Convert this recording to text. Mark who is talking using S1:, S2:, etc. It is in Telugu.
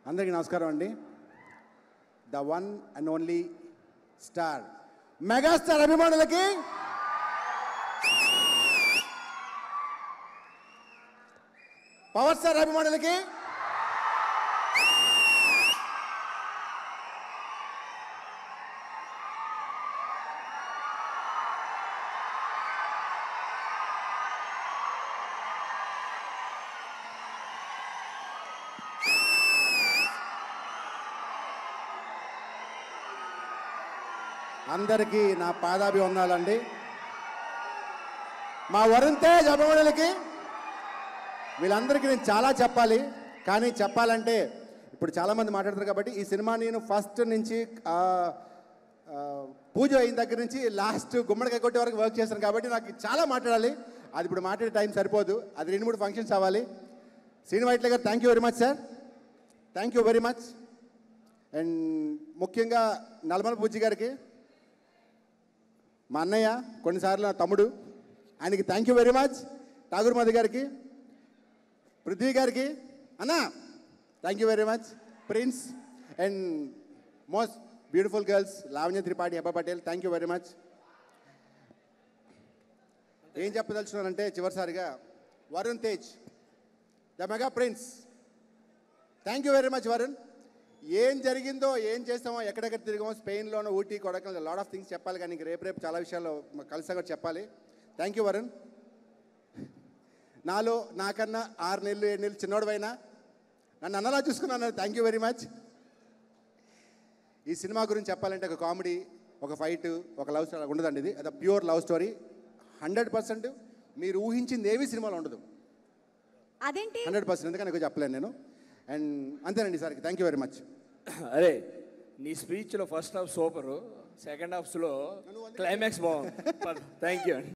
S1: అందరికీ నమస్కారం అండి the one and only star megastar అభిమానులకి పవర్ స్టార్ అభిమానులకి అందరికీ నా పాదాభివందనాలండి మా వరుణ్ తేజ్ అభిమానులకి వీళ్ళందరికీ నేను చాలా చెప్పాలి కానీ చెప్పాలంటే ఇప్పుడు చాలామంది మాట్లాడతారు కాబట్టి ఈ సినిమా నేను ఫస్ట్ నుంచి ఆ, ఆ, పూజ అయిన దగ్గర నుంచి లాస్ట్ గుమ్మడికాయ కొట్టే వరకు వర్క్ చేశాను కాబట్టి నాకు చాలా మాట్లాడాలి అది ఇప్పుడు మాట్లాడే టైం సరిపోదు అది రెండు మూడు ఫంక్షన్స్ అవ్వాలి శ్రీని వైట్ల గారు thank you very much sir thank you very much and ముఖ్యంగా నల్మల పూజ గారికి మా అన్నయ్య కొన్నిసార్లు నా తమ్ముడు ఆయనకి thank you very much Tagore Madhu గారికి పృథ్వీ గారికి అన్నా thank you very much prince and most beautiful girls Lavanya Tripathi Hebah Patel thank you very much ఏం చెప్పదలుచున్నానంటే చివరిసారిగా Varun Tej the mega prince thank you very much Varun ఏం జరిగిందో ఏం చేస్తామో ఎక్కడెక్కడ తిరిగామో స్పెయిన్లోనో Ooty Kodaikanal lot of things చెప్పాలి కానీ ఇంక రేపు రేపు చాలా విషయాలు కలిసా కూడా చెప్పాలి థ్యాంక్ యూ వరుణ్ నాలో నాకన్నా ఆరు నెలలు ఏడు నెలలు చిన్నోడువైనా నన్ను అన్నలా చూసుకున్నాను థ్యాంక్ యూ వెరీ మచ్ ఈ సినిమా గురించి చెప్పాలంటే ఒక కామెడీ ఒక ఫైట్ ఒక లవ్ స్టోరీ ఉండదండి ఇది అది pure love story hundred percent మీరు ఊహించింది ఏవి సినిమాలో ఉండదు
S2: అదేంటి
S1: హండ్రెడ్ పర్సెంట్ ఎందుకని ఎక్కువ చెప్పలేను నేను అండ్ అంతేనండి సార్కి థ్యాంక్ యూ వెరీ మచ్
S3: అరే నీ స్పీచ్లో ఫస్ట్ హాఫ్ సూపరు సెకండ్ హాఫ్స్లో క్లైమాక్స్ బాగుంది థ్యాంక్ యూ అండి